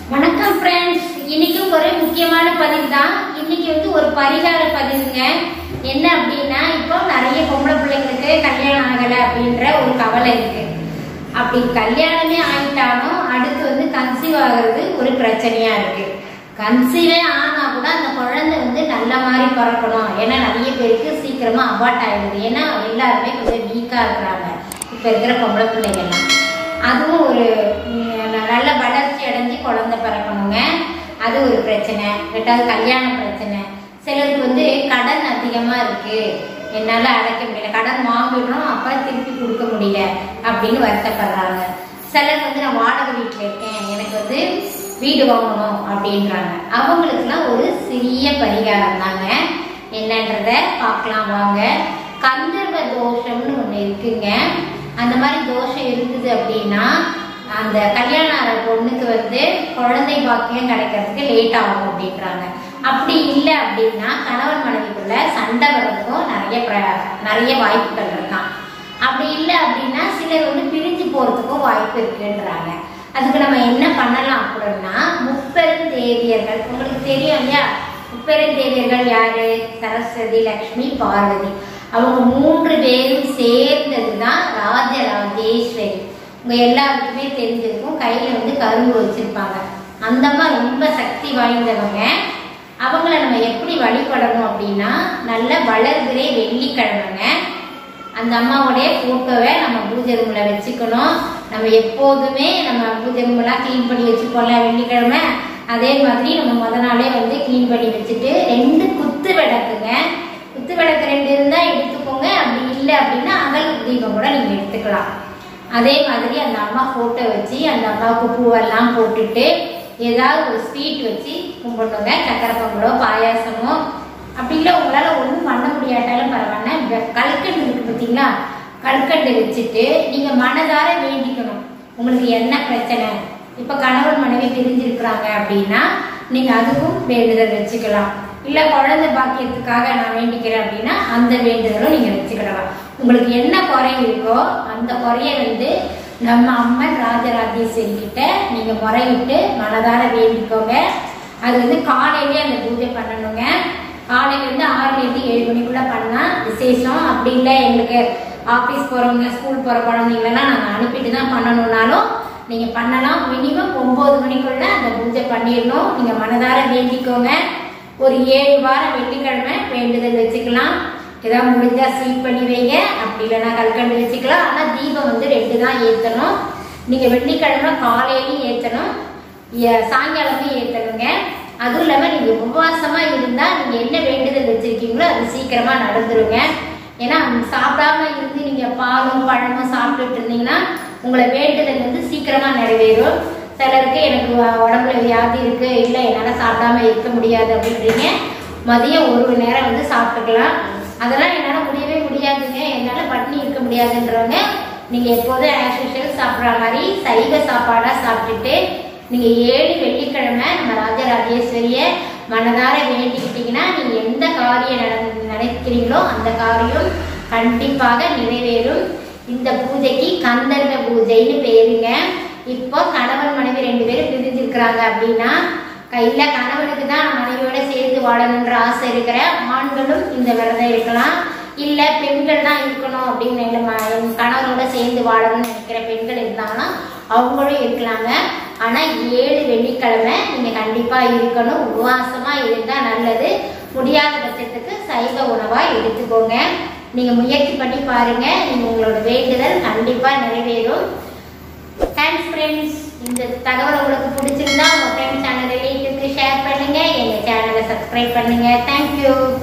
வணக்கம் ஃப்ரெண்ட்ஸ் இன்னைக்கும் ஒரு முக்கியமான பதிவு தான் இன்னைக்கு வந்து ஒரு பரிகார பதிவுங்க என்ன அப்படின்னா இப்போ நிறைய பொம்பளை பிள்ளைங்களுக்கு கல்யாணம் ஆகலை அப்படின்ற ஒரு கவலை இருக்கு அப்படி கல்யாணமே ஆயிட்டாலும் அடுத்து வந்து கன்சீவ் ஆகுறது ஒரு பிரச்சனையா இருக்கு கன்சீவே ஆனா கூட அந்த குழந்தை வந்து நல்ல மாதிரி பிறக்கணும் ஏன்னா நிறைய பேருக்கு சீக்கிரமா அபார்ட் ஆயிடுது ஏன்னா எல்லாருமே கொஞ்சம் வீக்கா இருக்கிறாங்க இப்ப இருக்கிற பொம்பளை பிள்ளைங்கெல்லாம் அதுவும் ஒரு ம், நல்ல வளர்ச்சி அடைஞ்சு குழந்தை பிறக்கணுங்க அது ஒரு பிரச்சனை ரெண்டாவது கல்யாண பிரச்சனை சிலருக்கு வந்து கடன் அதிகமா இருக்கு என்னால அடைக்க முடியல கடன் வாங்கிடுறோம் அப்ப திருப்பி கொடுக்க முடியல அப்படின்னு வருத்தப்படுறாங்க சிலர் வந்து நான் வாடகை வீட்டுல இருக்கேன் எனக்கு வந்து வீடு வாங்கணும் அப்படின்றாங்க அவங்களுக்குலாம் ஒரு சிறிய பரிகாரம் தாங்க என்னன்றத பார்க்கலாம் வாங்க கந்தர்வ தோஷம்னு ஒண்ணு இருக்குங்க அந்த மாதிரி தோஷம் இருக்குது அப்படின்னா அந்த கல்யாண ஆகிற பொண்ணுக்கு வந்து குழந்தை பாக்கியம் கிடைக்கிறதுக்கு லேட் ஆகும் அப்படின்றாங்க அப்படி இல்லை அப்படின்னா கணவன் மனைவிக்குள்ள சண்டை வர்றதுக்கும் நிறைய பிர- நிறைய வாய்ப்புகள் இருக்கான் அப்படி இல்லை அப்படின்னா சிலர் வந்து பிரிஞ்சு போறதுக்கும் வாய்ப்பு இருக்குன்றாங்க அதுக்கு நம்ம என்ன பண்ணலாம் அப்படின்னா முப்பெருந்தேவியர்கள் உங்களுக்கு தெரியும் இல்லையா முப்பெருந்தேவியர்கள் யாரு சரஸ்வதி லக்ஷ்மி பார்வதி அவங்க மூன்று பேரும் சேர்ந்தது தான் ராஜராஜேஸ்வரி உங்க எல்லாருக்குமே தெரிஞ்சிருக்கும் கையில வந்து கரும்பு வச்சிருப்பாங்க அந்த அம்மா ரொம்ப சக்தி வாய்ந்தவங்க அவங்கள நம்ம எப்படி வழிபடணும் அப்படின்னா நல்ல வளர்பிறை வெள்ளிக்கிழமைங்க அந்த அம்மாவுடைய போட்டோவை நம்ம பூஜை ரூம்ல வச்சுக்கணும் நம்ம எப்போதுமே நம்ம பூஜை ரூம்லாம் க்ளீன் பண்ணி வச்சுப்போம்ல வெள்ளிக்கிழமை அதே மாதிரி நம்ம முத நாளே வந்து க்ளீன் பண்ணி வச்சுட்டு ரெண்டு குத்து விளக்குங்க குத்து விளக்கு ரெண்டு இருந்தா எடுத்துக்கோங்க அப்படி இல்லை அப்படின்னா அகல் தீபம் கூட நீங்க எடுத்துக்கலாம் அதே மாதிரி அந்த அம்மா போட்டோ வச்சு அந்த அம்மாவுக்கு பூவெல்லாம் போட்டுட்டு ஏதாவது ஒரு ஸ்வீட் வச்சு கும்பிடணுங்க சக்கரை பொங்கலோ பாயாசமோ அப்படி இல்லை உங்களால ஒன்றும் பண்ண முடியாட்டாலும் பரவாயில்ல வெ- கல்கண்டு இருக்கு பார்த்தீங்களா கல்கண்டு வச்சுட்டு நீங்க மனதார வேண்டிக்கணும் உங்களுக்கு என்ன பிரச்சனை இப்ப கணவன் மனைவி பிரிஞ்சிருக்கிறாங்க அப்படின்னா நீங்க அதுக்கும் வேண்டுதல் வச்சுக்கலாம் இல்ல குழந்தை பாக்கியத்துக்காக நான் வேண்டிக்கிறேன் அப்படின்னா அந்த வேண்டுதலும் நீங்க வச்சுக்கிடலாம் உங்களுக்கு என்ன குறை இருக்கோ அந்த குறைய வந்து நம்ம அம்மன் ராஜராஜேஸ்வரி கிட்ட நீங்க முறையிட்டு மனதார வேண்டிக்கோங்க அது வந்து காலையிலேயே அந்த பூஜை பண்ணணுங்க காலையில இருந்து ஆறுல இருந்து ஏழு மணிக்குள்ள பண்ணா விசேஷம் அப்படி இல்லை எங்களுக்கு ஆபீஸ் போறவங்க ஸ்கூல் போற குழந்தைங்களெல்லாம் நாங்க அனுப்பிட்டு தான் பண்ணணும்னாலும் நீங்க பண்ணலாம் மினிமம் ஒன்பது மணிக்குள்ள அந்த பூஜை பண்ணிடணும் நீங்க மனதார வேண்டிக்கோங்க ஒரு ஏழு வாரம் வெள்ளிக்கிழமை வேண்டுதல் வச்சுக்கலாம் ஏதாவது முடிஞ்சா ஸ்வீட் பண்ணி வைங்க அப்படி இல்லைன்னா கல்கண்டு வச்சுக்கலாம் ஆனா தீபம் வந்து ரெண்டு தான் ஏத்தணும் நீங்க வெள்ளிக்கிழமை காலையிலயும் ஏத்தணும் எ- சாயங்காலமும் ஏத்தணுங்க அதுவும் இல்லாம நீங்க உபவாசமா இருந்தா நீங்க என்ன வேண்டுதல் வச்சிருக்கீங்களோ அது சீக்கிரமா நடந்துருங்க ஏன்னா சாப்பிடாம இருந்து நீங்க பாலும் பழமும் சாப்பிட்டுட்டு இருந்தீங்கன்னா உங்களை வேண்டுதல் வந்து சீக்கிரமா நிறைவேறும் சிலருக்கு எனக்கு உ- உடம்புல வியாதி இருக்கு இல்ல என்னால சாப்பிடாம இருக்க முடியாது அப்படின்றீங்க மதியம் ஒரு மணி நேரம் வந்து சாப்பிட்டுக்கலாம் அதெல்லாம் என்னால முடியவே முடியாதுங்க என்னால பட்டினி இருக்க முடியாதுன்றவங்க நீங்க எப்போதும் ஆஸ் யூஷுவல் சாப்பிட்ற மாதிரி சைவ சாப்பாடா சாப்பிட்டுட்டு நீங்க ஏழு வெள்ளிக்கிழமை நம்ம ராஜராஜேஸ்வரிய மனதார வேண்டிக்கிட்டீங்கன்னா நீங்க எந்த காரியம் நட- நினைக்கிறீங்களோ அந்த காரியம் கண்டிப்பாக நிறைவேறும் இந்த பூஜைக்கு கந்தர்வ பூஜைன்னு பேருங்க இப்போ கணவன் மனைவி ரெண்டு பேரும் பிரிஞ்சிருக்கிறாங்க அப்படின்னா கையில கணவனுக்கு தான் மனைவியோட சேர்ந்து வாழணுன்ற ஆசை இருக்கிற ஆண்களும் இந்த விரதம் இருக்கலாம் இல்ல பெண்கள் தான் இருக்கணும் அப்படின்னு இல்ல, ம- என் கணவனோட சேர்ந்து வாழணும்னு நினைக்கிற பெண்கள் இருந்தாங்கன்னா அவங்களும் இருக்கலாங்க ஆனா ஏழு வெள்ளிக்கிழமை நீங்க கண்டிப்பா இருக்கணும் உபவாசமா இருந்தா நல்லது முடியாத பட்சத்துக்கு சைவ உணவா எடுத்துக்கோங்க நீங்க முயற்சி பண்ணி பாருங்க நீங்க உங்களோட வேண்டுதல் கண்டிப்பா நிறைவேறும் தேங்க்ஸ் ஃப்ரெண்ட்ஸ் இந்த தகவல் உங்களுக்கு பிடிச்சிருந்தா உங்க ஃப்ரெண்ட்ஸ் சேனல் ரிலேட்டிவ்க்கு ஷேர் பண்ணுங்க எங்க சேனலை சப்ஸ்கிரைப் பண்ணுங்க தேங்க்யூ